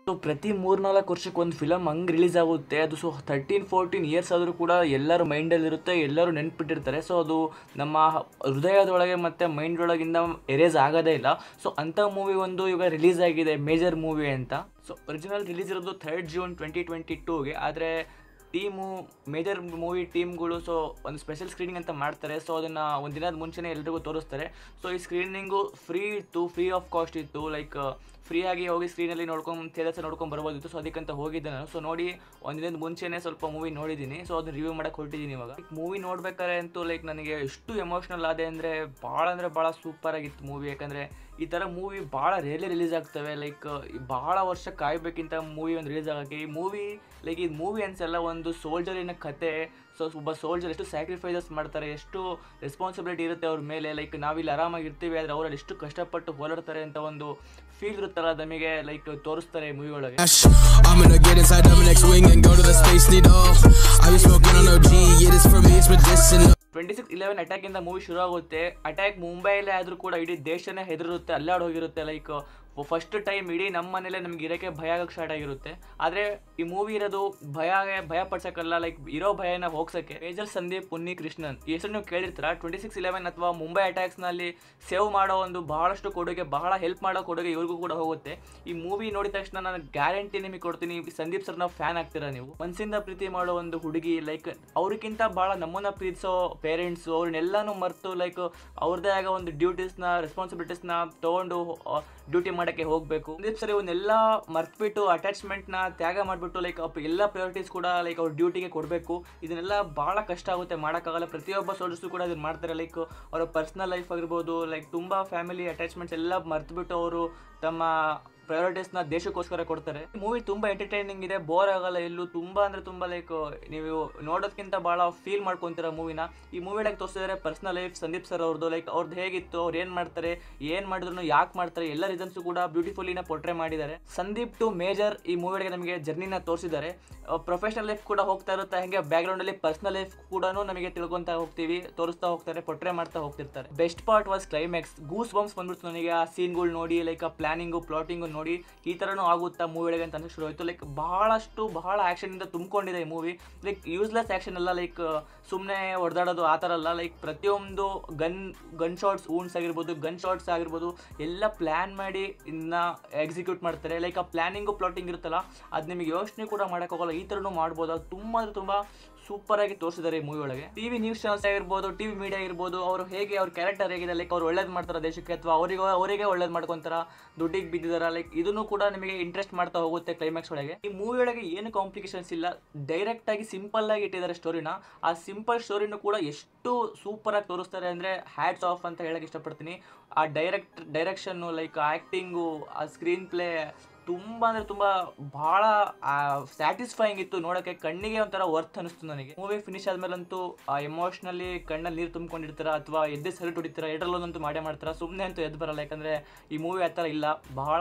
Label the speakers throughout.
Speaker 1: So ಪ್ರತಿ ಮೂರ್ನಾಲ್ಕು ವರ್ಷಕ್ಕೆ ಒಂದು ಫಿಲಮ್ ಹಂಗೆ ರಿಲೀಸ್ ಆಗುತ್ತೆ ಅದು ಸೊ ತರ್ಟೀನ್ ಫೋರ್ಟೀನ್ ಇಯರ್ಸ್ ಆದರೂ ಕೂಡ ಎಲ್ಲರೂ ಮೈಂಡಲ್ಲಿರುತ್ತೆ ಎಲ್ಲರೂ ನೆನ್ಪಿಟ್ಟಿರ್ತಾರೆ ಸೊ ಅದು ನಮ್ಮ ಹೃದಯದೊಳಗೆ ಮತ್ತು ಮೈಂಡ್ ಒಳಗಿಂದ ಎರೇಸ್ ಆಗೋದೇ ಇಲ್ಲ ಸೊ ಅಂಥ ಮೂವಿ ಒಂದು ಇವಾಗ ರಿಲೀಸ್ ಆಗಿದೆ ಮೇಜರ್ ಮೂವಿ ಅಂತ ಸೊ ಒರಿಜಿನಲ್ ರಿಲೀಸ್ ಇರೋದು ಥರ್ಡ್ ಜೂನ್ ಟ್ವೆಂಟಿ ಟ್ವೆಂಟಿ ಟೂಗೆ ಆದರೆ ಟೀಮು ಮೇಜರ್ ಮೂವಿ ಟೀಮ್ಗಳು ಸೊ ಒಂದು ಸ್ಪೆಷಲ್ ಸ್ಕ್ರೀನಿಂಗ್ ಅಂತ ಮಾಡ್ತಾರೆ ಸೊ ಅದನ್ನು ಒಂದು ದಿನದ ಮುಂಚೆನೇ ಎಲ್ರಿಗೂ ತೋರಿಸ್ತಾರೆ ಸೊ ಈ ಸ್ಕ್ರೀನಿಂಗು ಫ್ರೀ ಇತ್ತು ಫ್ರೀ ಆಫ್ ಕಾಸ್ಟ್ ಇತ್ತು ಲೈಕ್ ಫ್ರೀಯಾಗಿ ಹೋಗಿ ಸ್ಕ್ರೀನಲ್ಲಿ ನೋಡ್ಕೊಂಡು ಥಿಯೇಟರ್ಸ್ ನೋಡ್ಕೊಂಡು ಬರ್ಬೋದಿತ್ತು ಸೊ ಅದಕ್ಕಂತ ಹೋಗಿದ್ದೆ ನಾನು ಸೊ ನೋಡಿ ಒಂದು ದಿನದ ಮುಂಚೆನೇ ಸ್ವಲ್ಪ ಮೂವಿ ನೋಡಿದ್ದೀನಿ ಸೊ ಅದನ್ನ ರಿವ್ಯೂ ಮಾಡಕ್ಕೆ ಹೊರಟಿದ್ದೀನಿ ಇವಾಗ ಮೂವಿ ನೋಡ್ಬೇಕಾದ್ರೆ ಅಂತೂ ಲೈಕ್ ನನಗೆ ಎಷ್ಟು ಎಮೋಷ್ನಲ್ ಆದೆ ಅಂದರೆ ಭಾಳ ಅಂದರೆ ಭಾಳ ಸೂಪರ್ ಆಗಿತ್ತು ಮೂವಿ ಯಾಕಂದರೆ ಈ ಥರ ಮೂವಿ ಭಾಳ ರೇರ್ಲಿ ರಿಲೀಸ್ ಆಗ್ತವೆ ಲೈಕ್ ಭಾಳ ವರ್ಷ ಕಾಯ್ಬೇಕಿಂತ ಮೂವಿ ಒಂದು ರಿಲೀಸ್ ಆಗೋಕ್ಕೆ ಈ ಮೂವಿ ಲೈಕ್ ಈ ಮೂವಿ ಅನ್ಸಲ್ಲ ಒಂದು ಸೋಲ್ಜರಿನ ಕತೆ ಸೊ ಒಬ್ಬ ಸೋಲ್ಜರ್ ಎಷ್ಟು ಸ್ಯಾಕ್ರಿಫೈಸಸ್ ಮಾಡ್ತಾರೆ ಎಷ್ಟು ರೆಸ್ಪಾನ್ಸಿಬಿಲಿಟಿ ಇರುತ್ತೆ ಅವ್ರ ಮೇಲೆ ಲೈಕ್ ನಾವಿಲ್ಲಿ ಆರಾಮಾಗಿರ್ತೀವಿ ಆದರೆ ಅವರಲ್ಲಿ ಎಷ್ಟು ಕಷ್ಟಪಟ್ಟು ಹೋರಾಡ್ತಾರೆ ಅಂತ ಒಂದು ಫೀಲ್ ಇರುತ್ತಲ್ಲ ನಮಗೆ ಲೈಕ್ ತೋರಿಸ್ತಾರೆ ಮೂವಿ ಒಳಗೆ
Speaker 2: I'm gonna get inside the next wing and go to the space needle. I be smoking on OG, yeah, this for me, it's medicinal.
Speaker 1: Twenty six eleven ಅಟ್ಯಾಕಿಂದ ಮೂವಿ ಶುರು ಆಗುತ್ತೆ attack ಮುಂಬೈಲೇ ಆದರೂ ಕೂಡ ಇಡೀ ದೇಶನೇ ಹೆದರುತ್ತೆ ಅಲ್ಲಾಡ್ ಹೋಗಿರುತ್ತೆ like first time ಇಡೀ ನಮ್ಮ ಮನೇಲೆ ನಮ್ಗೆ ಇರೋಕ್ಕೆ ಭಯ ಆಗಕ್ಕೆ ಸ್ಟಾರ್ಟ್ ಆಗಿರುತ್ತೆ ಆದರೆ ಈ ಮೂವಿ ಇರೋದು ಭಯ ಭಯ ಪಡ್ಸಕ್ಕಲ್ಲ ಲೈಕ್ ಇರೋ ಭಯನ ಹೋಗ್ಸಕ್ಕೆ ಮೇಜರ್ ಸಂದೀಪ್ ಪುನ್ನಿ ಕೃಷ್ಣನ್ ಈ ಹೆಸರು ನೀವು ಕೇಳಿರ್ತೀರ ಟ್ವೆಂಟಿ ಸಿಕ್ಸ್ ಇಲೆವೆನ್ ಅಥವಾ ಮುಂಬೈ ಅಟ್ಯಾಕ್ಸ್ನಲ್ಲಿ ಸೇವ್ ಮಾಡೋ ಒಂದು ಬಹಳಷ್ಟು ಕೊಡುಗೆ ಬಹಳ ಹೆಲ್ಪ್ ಮಾಡೋ ಕೊಡುಗೆ ಇವ್ರಿಗೂ ಕೂಡ ಹೋಗುತ್ತೆ ಈ ಮೂವಿ ನೋಡಿದ ತಕ್ಷಣ ನಾನು ಗ್ಯಾರಂಟಿ ನಿಮಗೆ ಕೊಡ್ತೀನಿ ಸಂದೀಪ್ ಸರ್ನ ಫ್ಯಾನ್ ಆಗ್ತೀರಾ ನೀವು ಮನಸ್ಸಿಂದ ಪ್ರೀತಿ ಮಾಡೋ ಒಂದು ಹುಡುಗಿ ಲೈಕ್ ಅವ್ರಿಗಿಂತ ಭಾಳ ನಮ್ಮನ್ನ ಪ್ರೀತಿಸೋ ಪೇರೆಂಟ್ಸು ಅವ್ರನ್ನೆಲ್ಲಾನು ಮರೆತು ಲೈಕ್ ಅವ್ರದ್ದೇ ಆಗ ಒಂದು ಡ್ಯೂಟೀಸ್ನ ರೆಸ್ಪಾನ್ಸಿಬಿಲಿಟೀಸ್ನ ತೊಗೊಂಡು ಡ್ಯೂಟಿ ಮಾಡೋಕ್ಕೆ ಹೋಗಬೇಕು ಸಂದೀಪ್ ಸರ್ ಇವನ್ನೆಲ್ಲ ಮರ್ತ್ಬಿಟ್ಟು ಅಟ್ಯಾಚ್ಮೆಂಟ್ನ ತ್ಯಾಗ ಮಾಡಿಬಿಟ್ಟು ಲೈಕ್ ಅಪ್ ಎಲ್ಲ ಪ್ರಯಾರಿಟೀಸ್ ಕೂಡ ಲೈಕ್ ಅವ್ರ ಡ್ಯೂಟಿಗೆ ಕೊಡಬೇಕು ಇದನ್ನೆಲ್ಲ ಭಾಳ ಕಷ್ಟ ಆಗುತ್ತೆ ಮಾಡೋಕ್ಕಾಗಲ್ಲ ಪ್ರತಿಯೊಬ್ಬ ಸೋಲ್ಜರ್ಸು ಕೂಡ ಇದನ್ನು ಮಾಡ್ತಾರೆ ಲೈಕ್ ಅವರ ಪರ್ಸ್ನಲ್ ಲೈಫ್ ಆಗಿರ್ಬೋದು ಲೈಕ್ ತುಂಬ ಫ್ಯಾಮಿಲಿ ಅಟ್ಯಾಚ್ಮೆಂಟ್ಸ್ ಎಲ್ಲ ಮರ್ತ್ಬಿಟ್ಟು ಅವರು ತಮ್ಮ ಪ್ರಯಾರಿಟೀಸ್ನ ದೇಶಕ್ಕೋಸ್ಕರ ಕೊಡ್ತಾರೆ ಮೂವಿ ತುಂಬ ಎಂಟರ್ಟೈನಿಂಗ್ ಇದೆ ಬೋರ್ ಆಗಲ್ಲ ಎಲ್ಲೂ ತುಂಬ ಅಂದರೆ ತುಂಬ ಲೈಕ್ ನೀವು ನೋಡೋದಕ್ಕಿಂತ ಭಾಳ ಫೀಲ್ ಮಾಡ್ಕೊತೀರ ಮೂವಿನ ಈ ಮೂವಿ ಒಳಗೆ ತೋರಿಸಿದ್ರೆ ಪರ್ಸ್ನಲ್ ಲೈಫ್ ಸಂದೀಪ್ ಸರ್ ಅವ್ರದ್ದು ಲೈಕ್ ಅವ್ರದ್ದು ಹೇಗಿತ್ತು ಅವ್ರು ಏನು ಮಾಡ್ತಾರೆ ಏನು ಮಾಡಿದ್ರು ಯಾಕೆ ಮಾಡ್ತಾರೆ ಎಲ್ಲ ರೀಸನ್ಸು ಕೂಡ ಬ್ಯೂಟಿಫುಲ್ಲಿನ ಪೊಟ್ರೆ ಮಾಡಿದ್ದಾರೆ ಸಂದೀಪ್ ಟು ಮೇಜರ್ ಈ ಮೂವಿ ಒಳಗೆ ನಮಗೆ ಜರ್ನಿನ ತೋರಿಸಿದ್ದಾರೆ ಪ್ರೊಫೆಷನಲ್ ಲೈಫ್ ಕೂಡ ಹೋಗ್ತಾ ಇರುತ್ತೆ ಹಾಗೆ ಬ್ಯಾಕ್ಗ್ರೌಂಡಲ್ಲಿ ಪರ್ಸ್ನಲ್ ಲೈಫ್ ಕೂಡ ನಮಗೆ ತಿಳ್ಕೊತಾ ಹೋಗ್ತೀವಿ ತೋರಿಸ್ತಾ ಹೋಗ್ತಾರೆ ಪೊಟ್ರೆ ಮಾಡ್ತಾ ಹೋಗ್ತಿರ್ತಾರೆ best part was climax goose bumps ಬಂದ್ಬಿಡ್ತು ನನಗೆ ಆ ಸೀನ್ಗಳು ನೋಡಿ ಲೈಕ್ ಆ ಪ್ಲಾನಿಂಗು ಪ್ಲಾಟಿಂಗು ನೋಡಿ ಈ ಥರನೂ ಆಗುತ್ತಾ ಮೂವಿ ಒಳಗೆ ಅಂತ ಅನ್ಸಕ್ಕೆ ಶುರು ಆಯಿತು ಲೈಕ್ ಬಹಳಷ್ಟು ಬಹಳ ಆ್ಯಕ್ಷನಿಂದ ತುಂಬಿಕೊಂಡಿದೆ ಈ ಮೂವಿ ಲೈಕ್ ಯೂಸ್ಲೆಸ್ ಆ್ಯಕ್ಷನ್ ಅಲ್ಲ ಲೈಕ್ ಸುಮ್ಮನೆ ಹೊಡೆದಾಡೋದು ಆ ಥರ ಅಲ್ಲ ಲೈಕ್ ಪ್ರತಿಯೊಂದು ಗನ್ ಗನ್ ಶಾಟ್ಸ್ ಊನ್ಸ್ ಆಗಿರ್ಬೋದು ಗನ್ ಶಾಟ್ಸ್ ಆಗಿರ್ಬೋದು ಎಲ್ಲ ಪ್ಲ್ಯಾನ್ ಮಾಡಿ ಇನ್ನು ಎಕ್ಸಿಕ್ಯೂಟ್ ಮಾಡ್ತಾರೆ ಲೈಕ್ ಆ ಪ್ಲ್ಯಾನಿಂಗು ಪ್ಲಾಟಿಂಗ್ ಇರುತ್ತಲ್ಲ ಅದು ನಿಮಗೆ ಯೋಚನೆ ಕೂಡ ಮಾಡೋಕ್ಕಾಗಲ್ಲ ಈ ಥರನೂ ಮಾಡ್ಬೋದು ಅದು ತುಂಬ ಅಂದರೆ ತುಂಬ ಸೂಪರ್ ಆಗಿ ತೋರಿಸಿದ್ದಾರೆ ಈ ಮೂವಿ ಒಳಗೆ ಟಿವಿ ನ್ಯೂಸ್ ಚಾನಲ್ಸ್ ಆಗಿರ್ಬೋದು ಟಿವಿ ಮೀಡಿಯಾ ಆಗಿರ್ಬೋದು ಅವರು ಹೇಗೆ ಅವ್ರ ಕ್ಯಾರೆಕ್ಟರ್ ಹೇಗಿದೆ ಲೈಕ್ ಅವ್ರು ಒಳ್ಳೇದು ಮಾಡ್ತಾರೆ ದೇಶಕ್ಕೆ ಅಥವಾ ಅವರಿಗೆ ಅವರಿಗೆ ಒಳ್ಳೇದು ಮಾಡ್ಕೊಂತಾರ ದುಡ್ಡಿಗೆ ಬಿದ್ದಿದಾರ ಲೈಕ್ ಇದನ್ನು ಕೂಡ ನಿಮಗೆ ಇಂಟ್ರೆಸ್ಟ್ ಮಾಡ್ತಾ ಹೋಗುತ್ತೆ ಕ್ಲೈಮ್ಯಾಕ್ಸ್ ಒಳಗೆ ಈ ಮೂವಿ ಒಳಗೆ ಏನು ಕಾಂಪ್ಲಿಕೇಶನ್ಸ್ ಇಲ್ಲ ಡೈರೆಕ್ಟ್ ಆಗಿ ಸಿಂಪಲ್ ಆಗಿ ಇಟ್ಟಿದ್ದಾರೆ ಸ್ಟೋರಿನ ಆ ಸಿಂಪಲ್ ಸ್ಟೋರಿನೂ ಕೂಡ ಎಷ್ಟು ಸೂಪರ್ ಆಗಿ ತೋರಿಸ್ತಾರೆ ಅಂದರೆ ಹ್ಯಾಟ್ಸ್ ಆಫ್ ಅಂತ ಹೇಳಕ್ಕೆ ಇಷ್ಟಪಡ್ತೀನಿ ಆ ಡೈರೆಕ್ಟ್ ಡೈರೆಕ್ಷನ್ನು ಲೈಕ್ ಆ್ಯಕ್ಟಿಂಗು ಆ ಸ್ಕ್ರೀನ್ ಪ್ಲೇ ತುಂಬ ಅಂದರೆ ತುಂಬ ಭಾಳ ಸ್ಯಾಟಿಸ್ಫೈಯಿಂಗ್ ಇತ್ತು ನೋಡೋಕ್ಕೆ ಕಣ್ಣಿಗೆ ಒಂಥರ ವರ್ತ್ ಅನಿಸ್ತು ನನಗೆ ಮೂವಿ ಫಿನಿಶ್ ಆದ್ಮೇಲಂತೂ ಎಮೋಷ್ನಲಿ ಕಣ್ಣಲ್ಲಿ ನೀರು ತುಂಬ್ಕೊಂಡಿರ್ತಾರ ಅಥವಾ ಎದ್ದೆ ಸರಿಟ್ ಹೊಡಿತಾರ ಎರಡರಲ್ಲೊಂದಂತೂ ಮಾಡೇ ಮಾಡ್ತಾರ ಸುಮ್ಮನೆ ಅಂತೂ ಎದ್ದು ಬರಲ್ಲ ಯಾಕಂದರೆ ಈ ಮೂವಿ ಆ ಥರ ಇಲ್ಲ ಬಹಳ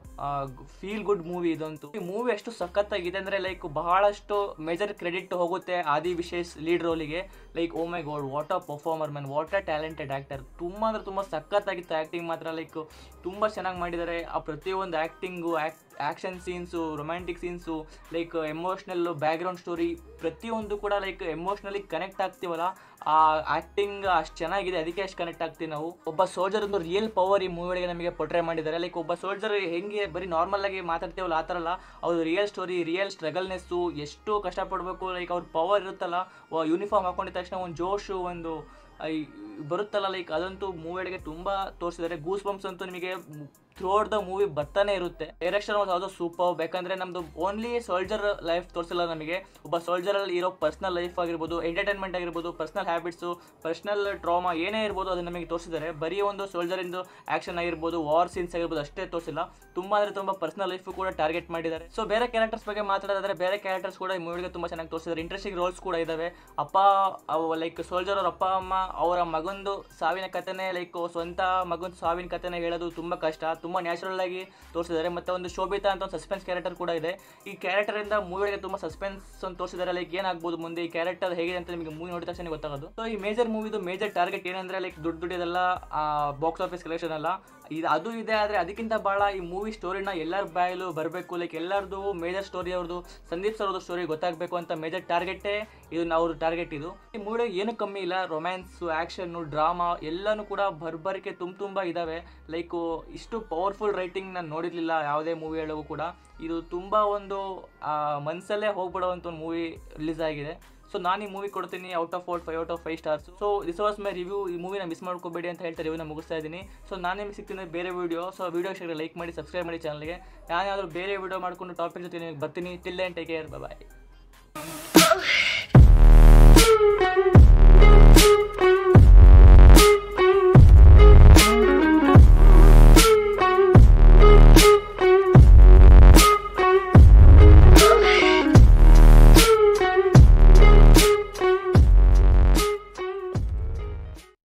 Speaker 1: ಫೀಲ್ ಗುಡ್ ಮೂವಿ ಇದಂತೂ ಈ ಮೂವಿ ಎಷ್ಟು ಸಖತ್ತಾಗಿದೆ ಅಂದರೆ ಲೈಕ್ ಬಹಳಷ್ಟು ಮೇಜರ್ ಕ್ರೆಡಿಟ್ ಹೋಗುತ್ತೆ ಆದಿ ವಿಶೇಷ್ ಲೀಡ್ ರೋಲಿಗೆ like oh my God what a performer man what a talented actor ತುಂಬ ಅಂದರೆ ತುಂಬ ಸಖತ್ತಾಗಿತ್ತು ಆ್ಯಕ್ಟಿಂಗ್ ಮಾತ್ರ ಲೈಕ್ ತುಂಬ ಚೆನ್ನಾಗಿ ಮಾಡಿದ್ದಾರೆ ಆ ಪ್ರತಿಯೊಂದು ಆ್ಯಕ್ಟಿಂಗು ಆ್ಯಕ್ action scenes romantic scenes like emotional background story ಪ್ರತಿಯೊಂದು ಕೂಡ ಲೈಕ್ ಎಮೋಷ್ನಲಿ ಕನೆಕ್ಟ್ ಆಗ್ತೀವಲ್ಲ ಆ ಆ್ಯಕ್ಟಿಂಗ್ ಅಷ್ಟು ಚೆನ್ನಾಗಿದೆ ಅದಕ್ಕೆ ಅಷ್ಟು ಕನೆಕ್ಟ್ ಆಗ್ತೀವಿ ನಾವು ಒಬ್ಬ ಸೋಲ್ಜರ್ ಒಂದು ರಿಯಲ್ ಪವರ್ ಈ ಮೂವಿ ಒಳಗೆ ನಮಗೆ ಪೊಟ್ರೆ ಮಾಡಿದ್ದಾರೆ ಲೈಕ್ ಒಬ್ಬ ಸೋಲ್ಜರ್ ಹೆಂಗೆ ಬರೀ ನಾರ್ಮಲ್ ಆಗಿ ಮಾತಾಡ್ತೀವಲ್ಲ ಆ ಥರ ಅಲ್ಲ ಅವ್ರು ರಿಯಲ್ ಸ್ಟೋರಿ ರಿಯಲ್ ಸ್ಟ್ರಗಲ್ನೆಸ್ಸು ಎಷ್ಟು ಕಷ್ಟಪಡಬೇಕು ಲೈಕ್ ಅವ್ರ ಪವರ್ ಇರುತ್ತಲ್ಲ ಯೂನಿಫಾರ್ಮ್ ಹಾಕೊಂಡಿದ ತಕ್ಷಣ ಒಂದು ಜೋಶು ಒಂದು ಐ ಬರುತ್ತಲ್ಲ ಲೈಕ್ ಅದಂತೂ ಮೂವಿ ಒಳಗೆ ತುಂಬ ತೋರಿಸಿದ್ದಾರೆ ಗೂಸ್ ಬಂಪ್ಸ್ ಅಂತೂ ನಿಮಗೆ ಥ್ರೂಔಟ್ ದ ಮೂವಿ ಬರ್ತಾನೆ ಇರುತ್ತೆ ಡೈರೆಕ್ಷನ್ ವಾಸ್ ಆಲ್ಸೋ ಸೂಪರ್ ಬೇಕಂದ್ರೆ ನಮ್ದು ಓನ್ಲಿ ಸೋಲ್ಜರ್ ಲೈಫ್ ತೋರಿಸಿಲ್ಲ ನಮಗೆ ಒಬ್ಬ ಸೋಲ್ಜರ್ ಅಲ್ಲಿ ಇರೋ ಪರ್ಸನಲ್ ಲೈಫ್ ಆಗಿರ್ಬೋದು ಎಂಟರ್ಟೈನ್ಮೆಂಟ್ ಆಗಿರ್ಬೋದು ಪರ್ಸನಲ್ ಹ್ಯಾಬಿಟ್ಸು ಪರ್ಸನಲ್ ಟ್ರಾಮಾ ಏನೇ ಇರ್ಬೋದು ಅದನ್ನ ನಮಗೆ ತೋರಿಸಿದ್ದಾರೆ ಬರೀ ಒಂದು ಸೋಲ್ಜರ್ ಇಂದು ಆಕ್ಷನ್ ಆಗಿರ್ಬೋದು ವಾರ್ ಸೀನ್ಸ್ ಆಗಿರ್ಬೋದು ಅಷ್ಟೇ ತೋರಿಸಿಲ್ಲ ತುಂಬಾ ಅಂದ್ರೆ ತುಂಬಾ ಪರ್ಸನಲ್ ಲೈಫ್ ಕೂಡ ಟಾರ್ಗೆಟ್ ಮಾಡಿದ್ದಾರೆ ಸೊ ಬೇರೆ ಕ್ಯಾರೆಕ್ಟರ್ಸ್ ಬಗ್ಗೆ ಮಾತಾಡೋದಾದ್ರೆ ಬೇರೆ ಕ್ಯಾರೆಕ್ಟರ್ಸ್ ಕೂಡ ಈ ಮೂವಿಗೆ ತುಂಬಾ ಚೆನ್ನಾಗಿ ತೋರಿಸಿದ್ದಾರೆ ಇಂಟ್ರೆಸ್ಟಿಂಗ್ ರೋಲ್ಸ್ ಕೂಡ ಇದಾವೆ ಅಪ್ಪ ಲೈಕ್ ಸೋಲ್ಜರ್ ಅವ್ರ ಅಪ್ಪ ಅಮ್ಮ ಅವರ ಮಗಂದು ಸಾವಿನ ಕಥೆನೇ ಲೈಕ್ ಸ್ವಂತ ಮಗನ ಸಾವಿನ ಕಥೆನೇ ಹೇಳೋದು ತುಂಬಾ ಕಷ್ಟ ತುಂಬಾ ನ್ಯಾಚುರಲ್ ಆಗಿ ತೋರಿಸಿದ್ದಾರೆ ಮತ್ತೆ ಒಂದು ಶೋಭಿತಾ ಅಂತ ಒಂದು ಸಸ್ಪೆನ್ಸ್ ಕ್ಯಾರೆಕ್ಟರ್ ಕೂಡ ಇದೆ ಈ ಕ್ಯಾರೆಕ್ಟರ್ ಇಂದ ಮೂವಿಗೆ ತುಂಬಾ ಸಸ್ಪೆನ್ಸ್ ಅಂತ ತೋರಿಸಿದ್ದಾರೆ ಲೈಕ್ ಏನಾಗ್ಬೋದು ಮುಂದೆ ಈ ಕ್ಯಾರೆಕ್ಟರ್ ಹೇಗಿದೆ ಅಂತ ನಿಮಗೆ ಮೂವಿ ನೋಡಿದ ತಕ್ಷಣ ಗೊತ್ತಾಗೋದು ಸೊ ಈ ಮೇಜರ್ ಮೂವಿದು ಮೇಜರ್ ಟಾರ್ಗೆಟ್ ಏನಂದ್ರೆ ಲೈಕ್ ದುಡ್ಡು ದುಡಿಯೋದೆಲ್ಲ ಬಾಕ್ಸ್ ಆಫೀಸ್ ಕಲೆಕ್ಷನ್ ಅಲ್ಲ ಇದು ಅದು ಇದೆ ಆದರೆ ಅದಕ್ಕಿಂತ ಭಾಳ ಈ ಮೂವಿ ಸ್ಟೋರಿನ ಎಲ್ಲರ ಬಾಯಲ್ಲೂ ಬರಬೇಕು ಲೈಕ್ ಎಲ್ಲರದು ಮೇಜರ್ ಸ್ಟೋರಿ ಅವ್ರದ್ದು ಸಂದೀಪ್ ಸರ್ ಅವ್ರದ್ದು ಸ್ಟೋರಿ ಗೊತ್ತಾಗಬೇಕು ಅಂತ ಮೇಜರ್ ಟಾರ್ಗೆಟೇ ಇದು ಅವ್ರ ಟಾರ್ಗೆಟ್ ಇದು ಈ ಮೂವಿ ಏನು ಕಮ್ಮಿ ಇಲ್ಲ ರೊಮ್ಯಾನ್ಸು ಆ್ಯಕ್ಷನ್ನು ಡ್ರಾಮಾ ಎಲ್ಲನೂ ಕೂಡ ಭರ್ಬರಿಕೆ ತುಂಬ ತುಂಬ ಇದ್ದಾವೆ ಲೈಕು ಇಷ್ಟು ಪವರ್ಫುಲ್ ರೈಟಿಂಗ್ ನಾನು ನೋಡಿರಲಿಲ್ಲ ಯಾವುದೇ ಮೂವಿ ಹೇಳೋವು ಕೂಡ ಇದು ತುಂಬ ಒಂದು ಮನಸ್ಸಲ್ಲೇ ಹೋಗ್ಬಿಡೋವಂಥ ಒಂದು ಮೂವಿ ರಿಲೀಸ್ ಆಗಿದೆ ಸೊ ನಾನು ಈ ಮೂವಿ ಕೊಡ್ತೀನಿ out of four five out of five stars so this was my review ಈ ಮೂವಿನ ಮಿಸ್ ಮಾಡ್ಕೋಬೇಡಿ ಅಂತ ಹೇಳ್ತಾ ರಿವ್ಯೂನ ಮುಗಿಸ್ತಾ ಇದ್ದೀನಿ ಸೊ ನಾನು ನಿಮಗೆ ಸಿಗ್ತೀನಿ ಬೇರೆ ವೀಡಿಯೋ ಸೊ ವೀಡಿಯೋ ಇಷ್ಟ ಲೈಕ್ ಮಾಡಿ ಸಬ್ಸ್ಕ್ರೈಬ್ ಮಾಡಿ ಚಾನಲ್ಗೆ ನಾನೇನಾದರೂ ಬೇರೆ ವೀಡಿಯೋ ಮಾಡ್ಕೊಂಡು ಟಾಪಿಕ್ ಜೊತೆ ನಿಮಗೆ ಬರ್ತೀನಿ till and take care bye